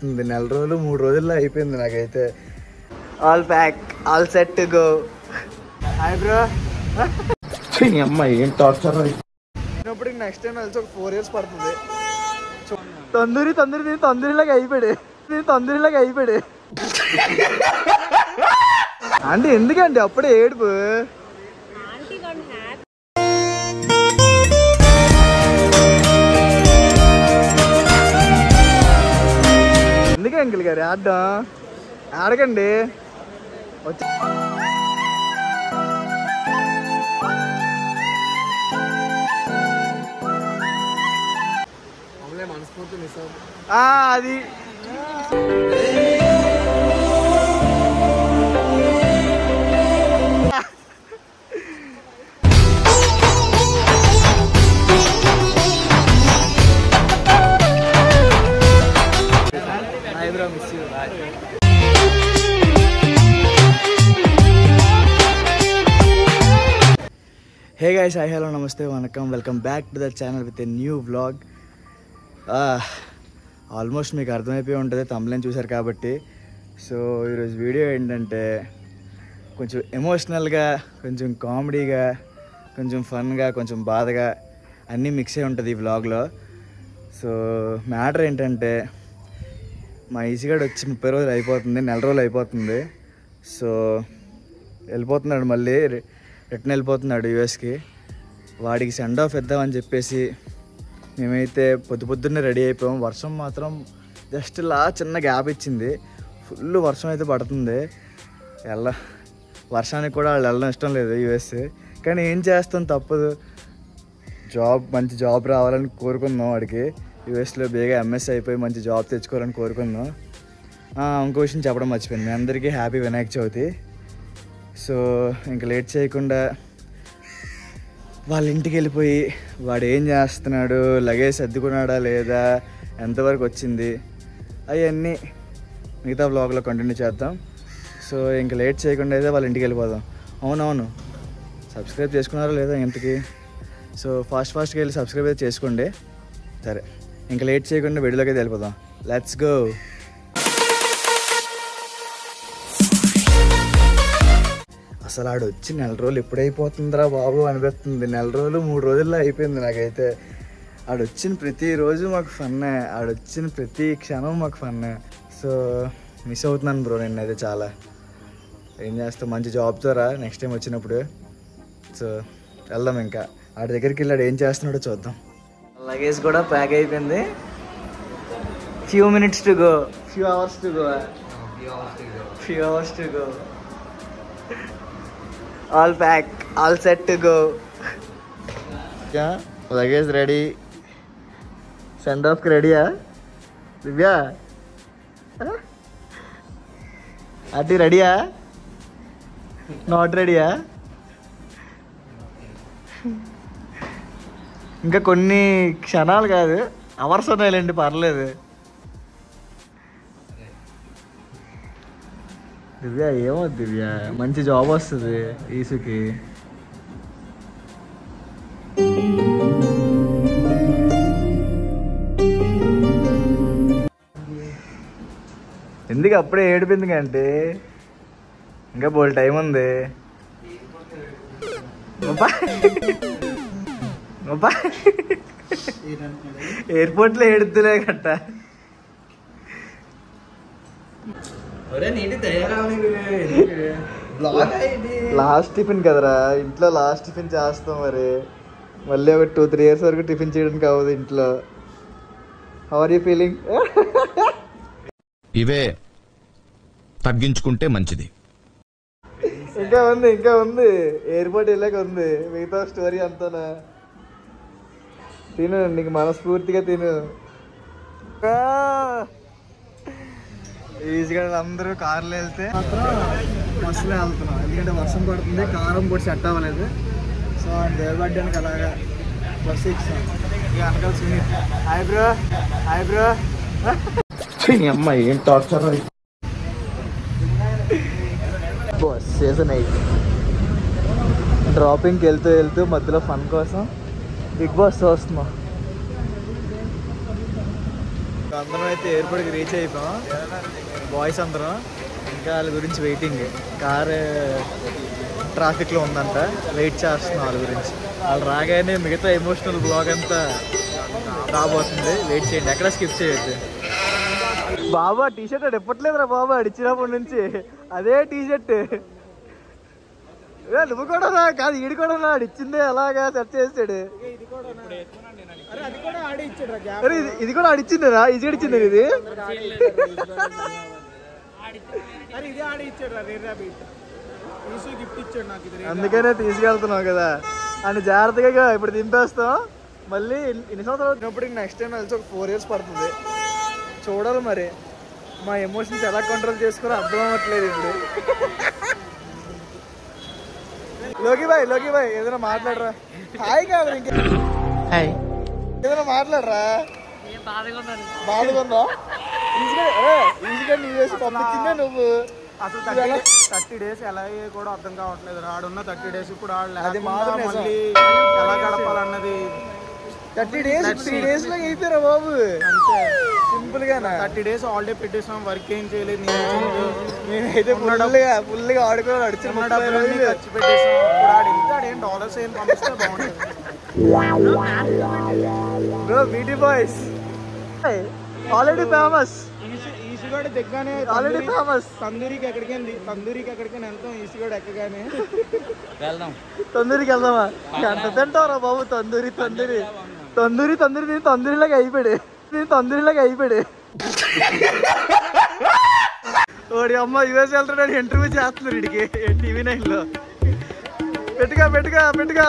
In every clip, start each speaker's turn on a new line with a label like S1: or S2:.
S1: అనిపిస్తుంది నెల రోజులు మూడు రోజుల్లో అయిపోయింది నాకైతే all pack all set to go hi bro
S2: అమ్మాయి ఏం టార్చర్
S1: ఇప్పుడు నెక్స్ట్ టైం వెళ్తే ఒక ఫోర్ ఇయర్స్ పడుతుంది తందూరి తందూరి నేను తందూరిలాగా అయిపోయాడు నేను తందూరిలాగా అయిపోయాడు అంటే ఎందుకండి అప్పుడే ఏడుపు ఎందుకే అంకుల్ గారు ఆడడం ఆడకండి వచ్చి ఆ, అది bro miss you hey guys hi hello నమస్తే వనకం welcome back to the channel with a new vlog almost మీకు అర్థమైపోయి ఉంటుంది తమ్ములని చూశారు కాబట్టి సో ఈరోజు వీడియో ఏంటంటే కొంచెం ఎమోషనల్గా కొంచెం కామెడీగా కొంచెం ఫన్గా కొంచెం బాధగా అన్నీ మిక్స్ అయి ఉంటుంది ఈ వ్లాగ్లో సో మ్యాటర్ ఏంటంటే మా ఈసీగాడు వచ్చి ముప్పై రోజులు అయిపోతుంది నెల రోజులు అయిపోతుంది సో వెళ్ళిపోతున్నాడు మళ్ళీ రి- రిటర్న్ వెళ్ళిపోతున్నాడు యూఎస్కి వాడికి సెండ్ ఆఫ్ ఇద్దామని చెప్పేసి మేమైతే పొద్దు పొద్దున్నే రెడీ అయిపోయాం వర్షం మాత్రం జస్ట్ లా చిన్న గ్యాప్ ఇచ్చింది ఫుల్ వర్షం అయితే పడుతుంది వెళ్ళ వర్షానికి కూడా వాళ్ళు వెళ్ళడం ఇష్టం లేదు యూఎస్ కానీ ఏం చేస్తాం తప్పదు జాబ్ మంచి జాబ్ రావాలని కోరుకుందాం వాడికి యూఎస్లో బేగా ఎంఎస్ అయిపోయి మంచి జాబ్ తెచ్చుకోవాలని కోరుకుందాం ఆ, ఇంకో విషయం చెప్పడం మర్చిపోయింది మీ అందరికీ హ్యాపీ వినాయక చవితి సో ఇంకా లేట్ చేయకుండా వాళ్ళ ఇంటికి వెళ్ళిపోయి వాడు ఏం చేస్తున్నాడు లగేజ్ సర్దుకున్నాడా లేదా ఎంతవరకు వచ్చింది అవన్నీ మిగతా బ్లాగ్లో కంటిన్యూ చేద్దాం సో ఇంకా లేట్ చేయకుండా అయితే వాళ్ళ ఇంటికి వెళ్ళిపోదాం అవునవును సబ్స్క్రైబ్ చేసుకున్నారో లేదా ఇంతకి సో ఫాస్ట్ ఫాస్ట్గా వెళ్ళి సబ్స్క్రైబ్ అయితే చేసుకోండి సరే ఇంకా లేట్ చేయకుండా వీడియోలోకి అయితే వెళ్ళిపోదాం లెట్స్ గో అసలు ఆడు వచ్చి నెల రోజులు ఎప్పుడైపోతుందిరా బాబు అనిపిస్తుంది నెల రోజులు మూడు రోజుల్లో అయిపోయింది నాకైతే ఆడు వచ్చిన ప్రతి రోజు మాకు ఫన్నే ఆడు వచ్చిన ప్రతి క్షణం మాకు ఫన్నే సో మిస్ అవుతున్నాను బ్రో నేను అయితే చాలా ఏం చేస్తాం మంచి జాబ్తో రా నెక్స్ట్ టైం వచ్చినప్పుడు సో వెళ్దాం ఇంకా ఆడి దగ్గరికి వెళ్ళాడు ఏం చేస్తున్నాడో చూద్దాం లగేజ్ కూడా ప్యాక్ అయిపోయింది few minutes to go few hours to go few hours to go all pack all set to go luggage ready send ఆఫ్కి రెడీయా దివ్యా అది రెడీయా నాట్ రెడీయా ఇంకా కొన్ని క్షణాలు కాదు అవర్స్ ఉన్నాయిలేండి పర్లేదు దివ్య ఏమో దివ్య మంచి జాబ్ వస్తుంది ఈసుకి ఎందుకు అప్పుడే ఏడిపోయింది కంటే ఇంకా బోల్ టైం ఉంది అబ్బా. అబ్బా. ఎయిర్పోర్ట్లో ఏడుతులే కట్ట లాస్ట్ టిఫిన్ కదరా ఇంట్లో లాస్ట్ టిఫిన్ చేస్తాం మరి మళ్ళీ ఒక టూ త్రీ ఇయర్స్ వరకు టిఫిన్ చేయడానికి అవ్వదు ఇంట్లో హౌ ఆర్ యూ ఫీలింగ్
S2: ఇవే తగ్గించుకుంటే మంచిది
S1: ఇంకా ఉంది ఇంకా ఉంది ఎయిర్పోర్ట్ వెళ్ళాక ఉంది మిగతా స్టోరీ అంతానా తిను నీకు మనస్ఫూర్తిగా తిను ఈజీగా అందరూ కార్లో వెళ్తే మాత్రం బస్సులో వెళ్తున్నాం ఎందుకంటే వర్షం పడుతుంది కారం కూడా సెట్ అవ్వలేదు సో దేవబడ్డానికి అలాగా బస్సు ఇచ్చాం ఇక అనకాల Sunil hi bro hi bro
S2: అమ్మాయి ఏం టార్చర్
S1: బాస్ సీజన్ ఎయిట్ డ్రాపింగ్కి వెళ్తూ వెళ్తూ మధ్యలో ఫన్ కోసం బిగ్ బాస్ చూస్తున్నాం అందరం అయితే ఎయిర్పోర్ట్కి రీచ్ అయిపోయాం బాయ్స్ అందరం ఇంకా వాళ్ళ గురించి వెయిటింగ్ కార్ ట్రాఫిక్లో ఉందంట వెయిట్ చేస్తున్నాం వాళ్ళ గురించి వాళ్ళు రాగానే మిగతా ఎమోషనల్ బ్లాగ్ అంతా రాబోతుంది వెయిట్ చేయండి ఎక్కడ స్కిప్ చేయొద్దు బాబా టీ షర్ట్ అది ఎప్పట్లేదురా బాబా ఇచ్చినప్పటి నుంచి అదే టీ షర్ట్ నువ్వు కూడా రా కాదు ఈడు కూడా నాడు ఇచ్చిందే అలాగా సెట్ చేసాడు అరే ఇది ఇది కూడా ఆడిచ్చిండరా ఇది ఇచ్చింది ఇది
S3: అరే ఇదే ఆడి ఇచ్చాడు రా రేర్ రాబిట్ ఈసు గిఫ్ట్ ఇచ్చాడు నాకు ఇది
S1: అందుకనే తీసుకెళ్తున్నావు కదా అని జాగ్రత్తగా ఇప్పుడు దింపేస్తాం మళ్ళీ ఎన్ని సంవత్సరాలు వచ్చినప్పటికి నెక్స్ట్ టైం కలిసి ఒక ఫోర్ ఇయర్స్ పడుతుంది చూడాలి మరి మా ఎమోషన్స్ ఎలా కంట్రోల్ చేసుకోరో అర్థం అవ్వట్లేదు ఇప్పుడు లోకి బాయ్ లోకి బాయ్ ఏదైనా మాట్లాడరా హాయ్ కాదు ఇంకే
S2: హాయ్
S1: ఏదైనా మాట్లాడరా బాధగా ఉందా ఈజీగా అరే ఈజీగా నీ వేసి పంపించిందే నువ్వు
S3: అసలు
S1: ఇది ఎలా-
S3: థర్టీ డేస్ ఎలా అయ్యాయో కూడా అర్థం కావట్లేదు ఆడున్న థర్టీ డేస్ ఇప్పుడు ఆడు
S1: అది
S3: లేకుండా
S1: మాత్రం నిజం.
S3: మళ్ళీ ఎలా గడపాలన్నది
S1: థర్టీ డేస్ త్రీ డేస్ లో అయిపోయారా బాబు
S3: అంతే
S1: సింపుల్ గానా
S3: థర్టీ డేస్ హాలిడే పెట్టేసాం వర్క్ ఏం చేయలేదు నేను ఏం చేయలేదు.
S1: నేనైతే ఫుల్గా ఫుల్గా ఆడుకోవాలి అడిచి
S3: ఉన్న డబ్బులన్నీ ఖర్చు పెట్టేసాం ఇప్పుడు ఆడు వెళ్తాడు ఏం డాలర్స్ ఏం పంపిస్తే బాగుంటుంది
S1: bro beauty boys already famous
S3: ఈసుగాడు దిగ్గానే
S1: ఆల్రెడీ
S3: తందూరి-
S1: ఫేమస్
S3: తందూరికి ఎక్కడికి తందూరికి ఎక్కడికి వెళ్తాం ఈసుగాడు ఎక్కగానే
S1: తందూరికి వెళ్దామా ఎంత తింటావురా బాబు తందూరి తందూరి తందూరి తందూరి నేను తందూరిలాగా అయిపోయాడు నేను తందూరిలాగా అయిపోయాడు ఓడి అమ్మ యుఎస్ వెళ్తాడని ఇంటర్వ్యూ చేస్తున్నారు ఇడికి టీవీ నైన్ లో పెట్టుగా పెట్టుగా పెట్టుగా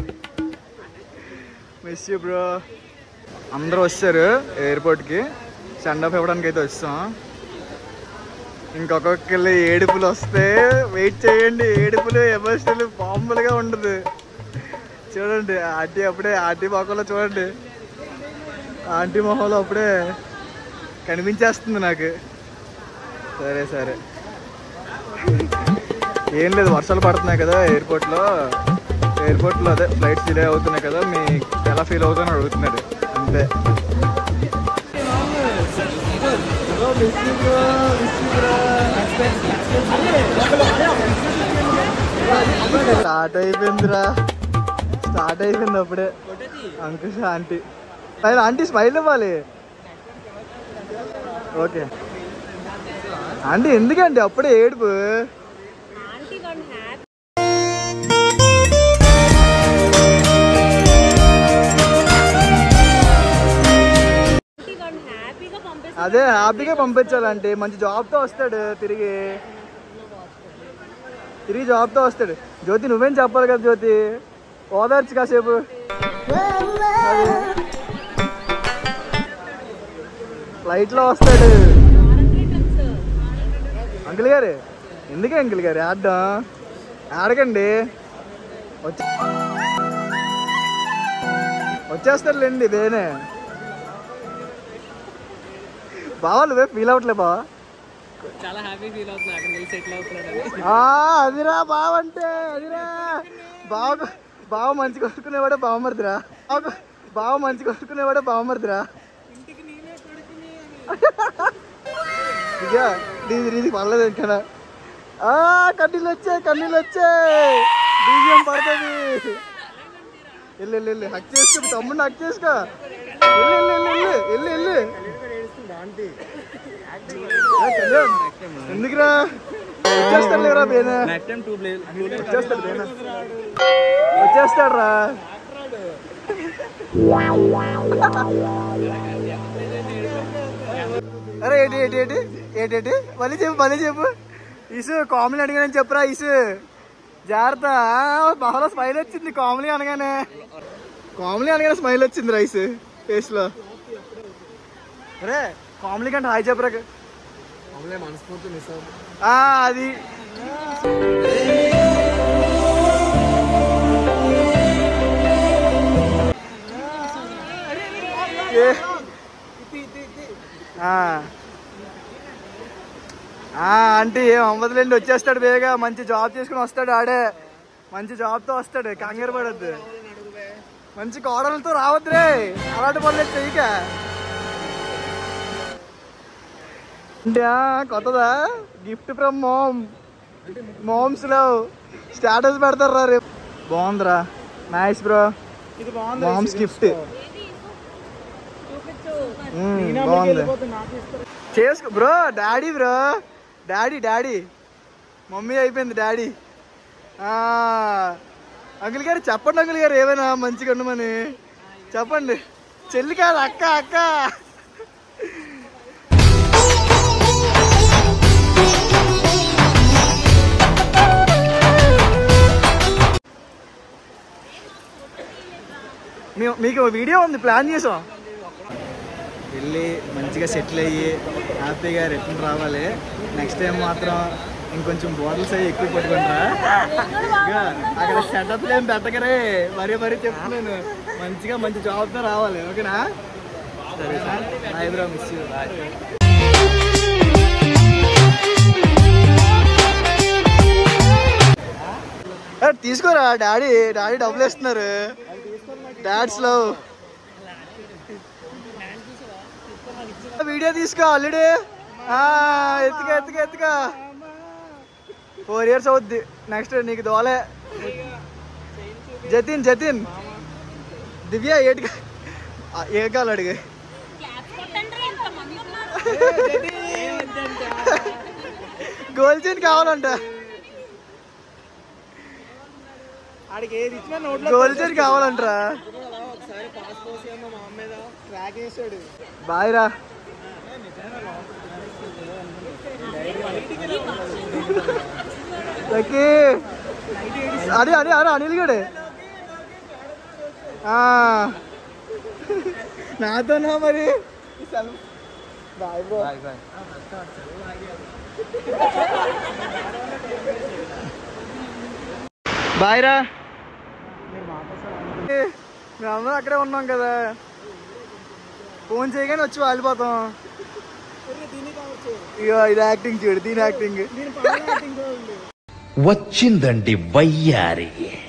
S1: మిస్ యూ బ్రో అందరూ వచ్చారు ఎయిర్పోర్ట్కి సెండ్ ఆఫ్ ఇవ్వడానికి అయితే వచ్చాం ఇంకొకళ్ళు ఏడుపులు వస్తే వెయిట్ చేయండి ఏడుపులు ఎమోషనల్ బాంబులుగా ఉండదు చూడండి ఆంటీ అప్పుడే ఆంటీ మొక్కలో చూడండి ఆంటీ మొహంలో అప్పుడే కనిపించేస్తుంది నాకు సరే సరే ఏం లేదు వర్షాలు పడుతున్నాయి కదా ఎయిర్పోర్ట్లో ఎయిర్పోర్ట్లో అదే ఫ్లైట్స్ డిలే అవుతున్నాయి కదా మీ ఎలా ఫీల్ అవుతుందని అడుగుతున్నాడు అంతే స్టార్ట్ అయిపోయిందిరా స్టార్ట్ అయిపోయింది అప్పుడే అంకుష్ ఆంటీ ఆయన ఆంటీ స్మైల్ ఇవ్వాలి ఓకే ఆంటీ ఎందుకండి అప్పుడే ఏడుపు
S4: aunty one happy aunty one హ్యాపీగా పంపిస్తే
S1: అదే హ్యాపీగా పంపించాలంటే మంచి జాబ్తో వస్తాడు తిరిగి తిరిగి జాబ్తో వస్తాడు జ్యోతి నువ్వేం చెప్పాలి కదా జ్యోతి ఓదార్చు కాసేపు అదే. ఫ్లైట్లో వస్తాడు అంకుల్ గారు ఎందుకే అంకుల్ గారు ఆడడం ఆడకండి వచ్చి వచ్చేస్తారులేండి ఇదేనే బావా నువ్వే ఫీల్ అవ్వట్లే బావా
S5: చాలా హ్యాపీ ఫీల్ అవుతున్నా అక్కడ వెళ్ళి సెటిల్ అవుతున్నాడు
S1: ఆ, అదిరా బావ అంటే అదిరా బావ బావ మంచి కొట్టుకునేవాడే బావమరిదిరా బావ బావ మంచి కొట్టుకునేవాడే బావమరిదిరా ఇక దీది దీది పర్లేదు ఇంకా ఆ కన్నీళ్ళు వచ్చాయి కన్నీళ్ళు వచ్చాయి బీజియం పడుతుంది వెళ్ళు వెళ్ళు వెళ్ళు హక్ చేసుకో తమ్ముడిని హక్ చేసుకో వెళ్ళు వెళ్ళు వెళ్ళు వెళ్ళు వెళ్ళు ఏ, కళ్యాణ్, ఎందుకురా వచ్చేస్తాడు లేరా బేనా వచ్చేస్తాడు బేనా వచ్చేస్తాడు రా అరే ఏంటి ఏంటి ఏంటి ఏంటి ఏంటి మళ్ళీ చెప్పు మళ్ళీ చెప్పు ఇసు కామెడీ అడిగానని చెప్పురా ఇసు జాగ్రత్త బాగా స్మైల్ వచ్చింది కామెడీ అనగానే కామెడీ అనగానే స్మైల్ వచ్చింది రైస్ ఫేస్ లో అరే కామెడీ కంటే హాయ్ చెప్పరా
S3: మనస్ఫూర్తి మిస్
S1: ఆ, అది ఏ. ఆ. ఆ, ఆంటీ ఏం అవ్వదులేండి వచ్చేస్తాడు బేగా మంచి జాబ్ చేసుకుని వస్తాడు ఆడే మంచి జాబ్తో వస్తాడు కంగారు పడద్దు మంచి కోడలతో రావద్దురే అలాంటి పనులు చెయ్యక అంటే కొత్తదా గిఫ్ట్ ఫ్రమ్ మోమ్ మోమ్స్ లో స్టేటస్ పెడతారు రా రేపు బాగుందిరా నైస్ బ్రో
S3: ఇది బాగుంది
S1: మామ్స్ గిఫ్ట్
S4: చూపించు
S1: బాగుంది చేసుకో bro daddy bro daddy daddy mummy అయిపోయింది డాడీ అంకుల్ గారు చెప్పండి అంకుల్ గారు ఏమైనా మంచిగా ఉండమని చెప్పండి చెల్లి కాదు అక్క అక్క మేము మీకు వీడియో ఉంది ప్లాన్ చేసాం వెళ్ళి మంచిగా సెటిల్ అయ్యి హ్యాపీగా రిటర్న్ రావాలి నెక్స్ట్ టైం మాత్రం ఇంకొంచెం బాటిల్స్ అయ్యి ఎక్కువ పట్టుకుంటారా ఇక అక్కడ సెటప్ ఏం పెట్టకరే మరీ మరీ చెప్తున్నాను మంచిగా మంచి జాబ్తో రావాలి ఓకేనా సరే sir bye bro miss you తీసుకోరా డాడీ డాడీ డబ్బులు ఇస్తున్నారు డాడ్స్ లవ్ వీడియో తీసుకో ఆల్రెడీ ఎత్తుక ఎత్తుక ఎత్తుక ఫోర్ ఇయర్స్ అవుద్ది నెక్స్ట్ నీకు దోలే జతిన్ జతిన్ దివ్య ఏటి ఏ కాలు అడిగి
S4: క్లాప్స్ కొట్టండి ఎంత మంది ఉన్నారు
S1: గోల్ చైన్ కావాలంట
S3: ఆడికి ఏది ఇచ్చినా నోట్లో
S1: గోల్ చైన్ కావాలంటరా
S3: ఒకసారి పాస్ పోసి అమ్మ మా అమ్మ మీద ట్రాక్ వేసాడు
S1: బాయ్ రా లక్కీ అరే అరే అరే అనిల్ గడే నాతోనా మరి బాయ్ బ్రో బాయ్ రా మేమందరం అక్కడే ఉన్నాం కదా ఫోన్ చేయగానే వచ్చి వాలిపోతాం ఇగో ఇది యాక్టింగ్ చూడు దీని యాక్టింగ్
S2: వచ్చిందండి వయ్యారి